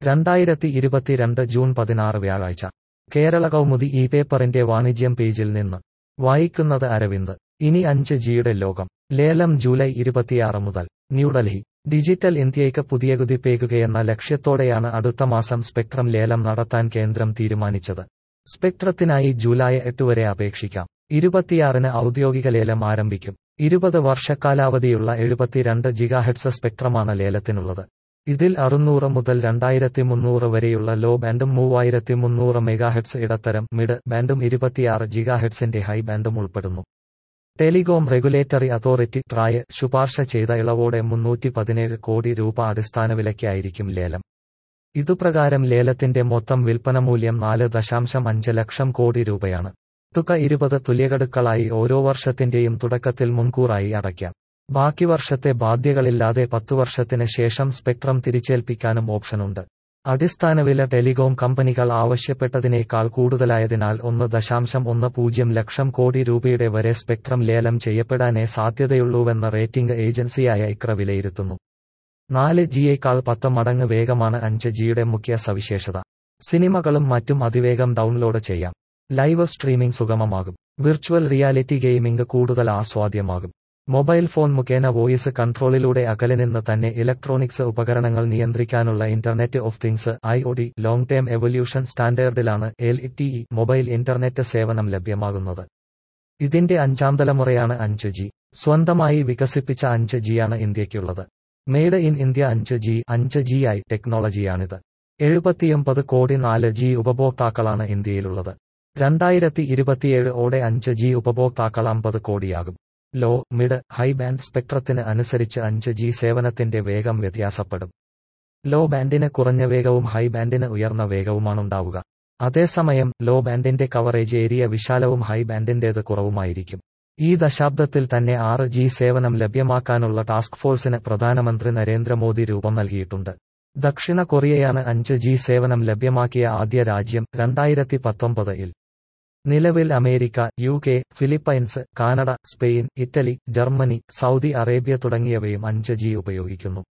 രണ്ടായിരത്തി ഇരുപത്തിരണ്ട് ജൂൺ പതിനാറ് വ്യാഴാഴ്ച കേരള കൗമുദി ഈ പേപ്പറിന്റെ വാണിജ്യം പേജിൽ നിന്ന് വായിക്കുന്നത് അരവിന്ദ് ഇനി അഞ്ച് ജിയുടെ ലോകം ലേലം ജൂലൈ ഇരുപത്തിയാറ് മുതൽ ന്യൂഡൽഹി ഡിജിറ്റൽ ഇന്ത്യയ്ക്ക് പുതിയ കുതിപ്പേകുകയെന്ന ലക്ഷ്യത്തോടെയാണ് അടുത്ത മാസം സ്പെക്ട്രം ലേലം നടത്താൻ കേന്ദ്രം തീരുമാനിച്ചത് സ്പെക്ട്രത്തിനായി ജൂലൈ എട്ട് വരെ അപേക്ഷിക്കാം ഇരുപത്തിയാറിന് ഔദ്യോഗിക ലേലം ആരംഭിക്കും ഇരുപത് വർഷക്കാലാവധിയുള്ള എഴുപത്തിരണ്ട് ജിഗാഹെഡ്സ് സ്പെക്ട്രമാണ് ലേലത്തിനുള്ളത് ഇതിൽ അറുന്നൂറ് മുതൽ രണ്ടായിരത്തി മുന്നൂറ് വരെയുള്ള ലോ ബാൻഡും മൂവായിരത്തി മുന്നൂറ് മെഗാഹെഡ്സ് ഇടത്തരം മിഡ് ബാൻഡും ഇരുപത്തിയാറ് ജിഗാഹെഡ്സിന്റെ ഹൈ ബാൻഡും ഉൾപ്പെടുന്നു ടെലികോം റെഗുലേറ്ററി അതോറിറ്റി ട്രായ് ശുപാർശ ചെയ്ത ഇളവോടെ മുന്നൂറ്റി പതിനേഴ് കോടി രൂപ അടിസ്ഥാന വിലയ്ക്കായിരിക്കും ലേലം ഇതുപ്രകാരം ലേലത്തിന്റെ മൊത്തം വിൽപ്പന മൂല്യം നാല് ദശാംശം അഞ്ച് ലക്ഷം കോടി രൂപയാണ് തുക ഇരുപത് തുല്യഗഡുക്കളായി ഓരോ വർഷത്തിന്റെയും തുടക്കത്തിൽ മുൻകൂറായി അടയ്ക്കാം ബാക്കി വർഷത്തെ ബാധ്യകളില്ലാതെ പത്തു വർഷത്തിന് ശേഷം സ്പെക്ട്രം തിരിച്ചേൽപ്പിക്കാനും ഓപ്ഷനുണ്ട് അടിസ്ഥാന വില ടെലികോം കമ്പനികൾ ആവശ്യപ്പെട്ടതിനേക്കാൾ കൂടുതലായതിനാൽ ഒന്ന് ദശാംശം ഒന്ന് പൂജ്യം ലക്ഷം കോടി രൂപയുടെ വരെ സ്പെക്ട്രം ലേലം ചെയ്യപ്പെടാനേ സാധ്യതയുള്ളൂവെന്ന് റേറ്റിംഗ് ഏജൻസിയായ ഇക്ര വിലയിരുത്തുന്നു നാല് ജിയേക്കാൾ പത്ത് മടങ്ങ് വേഗമാണ് അഞ്ച് ജിയുടെ മുഖ്യ സവിശേഷത സിനിമകളും മറ്റും അതിവേഗം ഡൗൺലോഡ് ചെയ്യാം ലൈവ് സ്ട്രീമിംഗ് സുഗമമാകും വിർച്വൽ റിയാലിറ്റി ഗെയിമിംഗ് കൂടുതൽ ആസ്വാദ്യമാകും മൊബൈൽ ഫോൺ മുഖേന വോയിസ് കൺട്രോളിലൂടെ അകലെ നിന്ന് തന്നെ ഇലക്ട്രോണിക്സ് ഉപകരണങ്ങൾ നിയന്ത്രിക്കാനുള്ള internet of things I O D long term evolution സ്റ്റാൻഡേർഡിലാണ് L T E mobile internet സേവനം ലഭ്യമാകുന്നത് ഇതിന്റെ അഞ്ചാം തലമുറയാണ് അഞ്ച് ജി സ്വന്തമായി വികസിപ്പിച്ച അഞ്ച് ജിയാണ് ഇന്ത്യയ്ക്കുള്ളത് മെയ്ഡ് ഇൻ ഇന്ത്യ അഞ്ച് ജി അഞ്ച് ജി ഐ ടെക്നോളജിയാണിത് എഴുപത്തിയൊമ്പത് കോടി നാല് ജി ഉപഭോക്താക്കളാണ് ഇന്ത്യയിലുള്ളത് രണ്ടായിരത്തി ഇരുപത്തിയേഴ് ഓടെ അഞ്ച് ജി ഉപഭോക്താക്കൾ അമ്പത് കോടിയാകും ലോ മിഡ് ഹൈ ബാൻഡ് സ്പെക്ട്രത്തിന് അനുസരിച്ച് അഞ്ച് ജി സേവനത്തിന്റെ വേഗം വ്യത്യാസപ്പെടും ലോ ബാൻഡിന് കുറഞ്ഞ വേഗവും ഹൈ ബാൻഡിന് ഉയർന്ന വേഗവുമാണുണ്ടാവുക അതേസമയം ലോ ബാൻഡിന്റെ കവറേജ് ഏരിയ വിശാലവും ഹൈ ബാൻഡിന്റേത് കുറവുമായിരിക്കും ഈ ദശാബ്ദത്തിൽ തന്നെ ആറ് ജി സേവനം ലഭ്യമാക്കാനുള്ള ടാസ്ക് ഫോഴ്സിന് പ്രധാനമന്ത്രി നരേന്ദ്രമോദി രൂപം നൽകിയിട്ടുണ്ട് ദക്ഷിണ കൊറിയയാണ് അഞ്ച് ജി സേവനം ലഭ്യമാക്കിയ ആദ്യ രാജ്യം രണ്ടായിരത്തി പത്തൊമ്പതിൽ നിലവിൽ America U K Philippines Canada Spain Italy Germany Saudi Arabia തുടങ്ങിയവയും അഞ്ച് ജി ഉപയോഗിക്കുന്നു